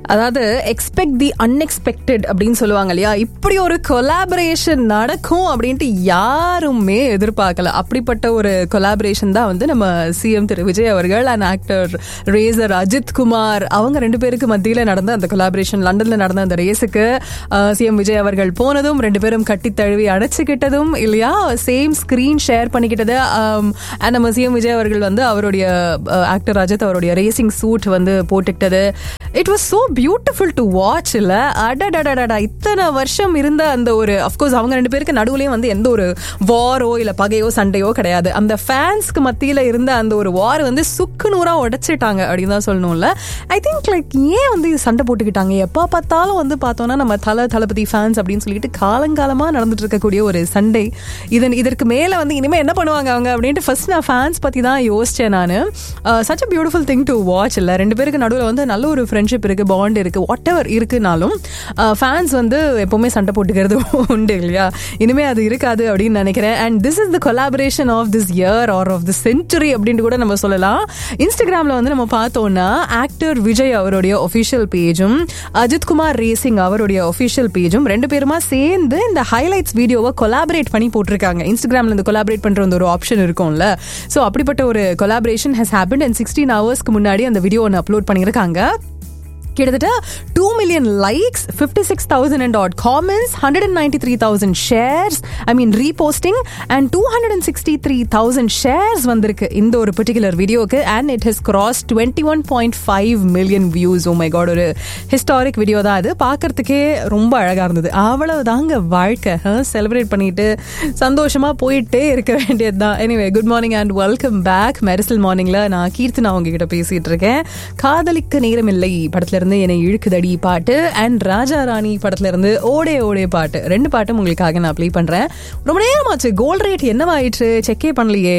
அதாவது எக்ஸ்பெக்ட் தி அன்எக்ஸ்பெக்டட் அப்படின்னு சொல்லுவாங்க இல்லையா இப்படி ஒரு கொலாபரேஷன் நடக்கும் அப்படின்ட்டு யாருமே எதிர்பார்க்கல அப்படிப்பட்ட ஒரு கொலாபரேஷன் தான் வந்து நம்ம சிஎம் திரு விஜய் அவர்கள் and actor racer Ajith Kumar அவங்க ரெண்டு பேருக்கு மத்தியில் நடந்த அந்த கொலாபரேஷன் லண்டன்ல நடந்த அந்த ரேஸுக்கு சிஎம் விஜய் அவர்கள் போனதும் ரெண்டு பேரும் கட்டி தழுவி அடைச்சிக்கிட்டதும் இல்லையா சேம் ஸ்கிரீன் ஷேர் பண்ணிக்கிட்டது அண்ட் நம்ம சிஎம் விஜய் அவர்கள் வந்து அவருடைய ஆக்டர் அஜித் அவருடைய ரேசிங் சூட் வந்து போட்டுக்கிட்டது it was so beautiful to watch இல்ல அடடடடா இத்தனை வருஷம் இருந்த அந்த ஒரு அஃப்கோர்ஸ் அவங்க ரெண்டு பேருக்கு நடுவுலயும் வந்து எந்த ஒரு வாரோ இல்ல பகையோ சண்டையோ கிடையாது அந்த ஃபேன்ஸ்க்கு மத்தியில இருந்த அந்த ஒரு வார் வந்து சுக்கு நூறா உடைச்சிட்டாங்க அப்படின்னு தான் சொல்லணும்ல ஐ திங்க் லைக் ஏன் வந்து இது சண்டை போட்டுக்கிட்டாங்க எப்போ பார்த்தாலும் வந்து பார்த்தோம்னா நம்ம தல தளபதி ஃபேன்ஸ் அப்படின்னு சொல்லிட்டு காலங்காலமா நடந்துட்டு இருக்கக்கூடிய ஒரு சண்டை இதன் இதற்கு மேல வந்து இனிமே என்ன பண்ணுவாங்க அவங்க அப்படின்ட்டு ஃபர்ஸ்ட் நான் ஃபேன்ஸ் பத்தி தான் யோசிச்சேன் நான் such a beautiful thing to watch இல்ல ரெண்டு பேருக்கு நடுவில் வந்து நல்ல ஒரு ஃப்ரெண்ட்ஷிப் இருக்கு பாண்ட் இருக்கு வாட் எவர் இருக்குனாலும் ஃபேன்ஸ் வந்து எப்பவுமே சண்டை போட்டுக்கிறது உண்டு இல்லையா இனிமே அது இருக்காது அப்படின்னு நினைக்கிறேன் and this is the collaboration of this year or of the century அப்படின்ட்டு கூட நம்ம சொல்லலாம் இன்ஸ்டாகிராம்ல வந்து நம்ம பார்த்தோம்னா ஆக்டர் விஜய் அவருடைய ஒஃபிஷியல் பேஜும் அஜித் குமார் ரேசிங் அவருடைய ஒஃபிஷியல் பேஜும் ரெண்டு பேருமா சேர்ந்து இந்த ஹைலைட்ஸ் வீடியோவை கொலாபரேட் பண்ணி போட்டிருக்காங்க இன்ஸ்டாகிராம்ல இந்த கொலாபரேட் பண்ற அந்த ஒரு ஆப்ஷன் இருக்கும்ல ஸோ அப்படிப்பட்ட ஒரு collaboration has happen and sixteen ஹவர்ஸ்க்கு முன்னாடி அந்த வீடியோ ஒன்று அப்லோட் பண்ணியிருக்காங்க கிட்டத்தட்ட two million likes fifty six thousand and odd comments hundred and ninety three thousand shares I mean reposting and two hundred and sixty three thousand shares வந்திருக்கு இந்த ஒரு particular வீடியோக்கு and it has cross twenty one point five million views oh my god ஒரு historic video தான் அது பார்க்கறதுக்கே ரொம்ப அழகாக இருந்தது அவ்வளவுதாங்க வாழ்க்கை செலிப்ரேட் பண்ணிட்டு சந்தோஷமா போயிட்டே இருக்க வேண்டியது தான் anyway good morning and welcome back Mersal மார்னிங்ல நான் கீர்த்தனா உங்ககிட்ட பேசிட்டு இருக்கேன் காதலிக்க நேரமில்லை படத்துல இருந்து என்னை இழுக்குதடி பாட்டு அண்ட் ராஜா ராணி படத்துல இருந்து ஓடே ஓடே பாட்டு ரெண்டு பாட்டும் உங்களுக்காக நான் ப்ளே பண்றேன் ரொம்ப நேரமாச்சு கோல்ட் ரேட் என்னவாயிற்று செக்கே பண்ணலையே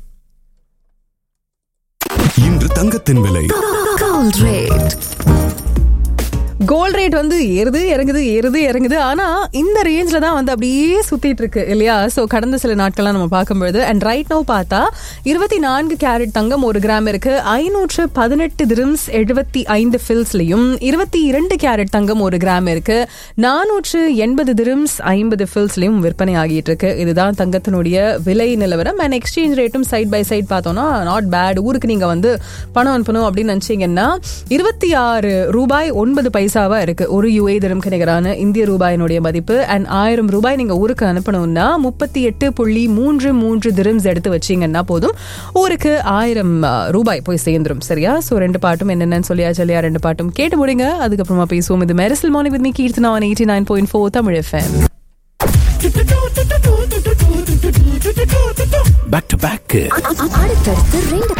இன்று தங்கத்தின் விலை Gold rate. கோல்ட் ரேட் வந்து ஏறுது இறங்குது ஏறுது இறங்குது ஆனா இந்த ரேஞ்சில தான் வந்து அப்படியே சுத்திட்டு இருக்கு இல்லையா சோ கடந்த சில நாட்கள்லாம் நம்ம பார்க்கும்பொழுது அண்ட் ரைட் நோ பார்த்தா இருபத்தி நான்கு கேரட் தங்கம் ஒரு கிராம் இருக்கு ஐநூற்று பதினெட்டு திரம்ஸ் எழுபத்தி ஐந்து ஃபில்ஸ்லயும் இருபத்தி இரண்டு கேரட் தங்கம் ஒரு கிராம் இருக்கு நானூற்று எண்பது திரம்ஸ் ஐம்பது ஃபில்ஸ்லயும் விற்பனை ஆகிட்டு இருக்கு இதுதான் தங்கத்தினுடைய விலை நிலவரம் அண்ட் எக்ஸ்சேஞ்ச் ரேட்டும் சைட் பை சைட் பார்த்தோம்னா நாட் பேட் ஊருக்கு நீங்க வந்து பணம் அனுப்பணும் அப்படின்னு நினைச்சீங்கன்னா இருபத்தி ஆறு ரூபாய் ஒன்பது பைசா பைசாவா இருக்கு ஒரு யுஏ திரம்க்கு நிகரான இந்திய ரூபாயினுடைய மதிப்பு அண்ட் ஆயிரம் ரூபாய் நீங்க ஊருக்கு அனுப்பணும்னா முப்பத்தி எட்டு புள்ளி மூன்று மூன்று திரம்ஸ் எடுத்து வச்சீங்கன்னா போதும் ஊருக்கு ஆயிரம் ரூபாய் போய் சேர்ந்துரும் சரியா சோ ரெண்டு பாட்டும் என்னென்னு சொல்லியா சொல்லியா ரெண்டு பாட்டும் கேட்டு முடிங்க அதுக்கப்புறமா பேசுவோம் இது Mersal morning with me Keerthana eighty nine point four Tamil FM back to back அடுத்தடுத்து ரெண்டு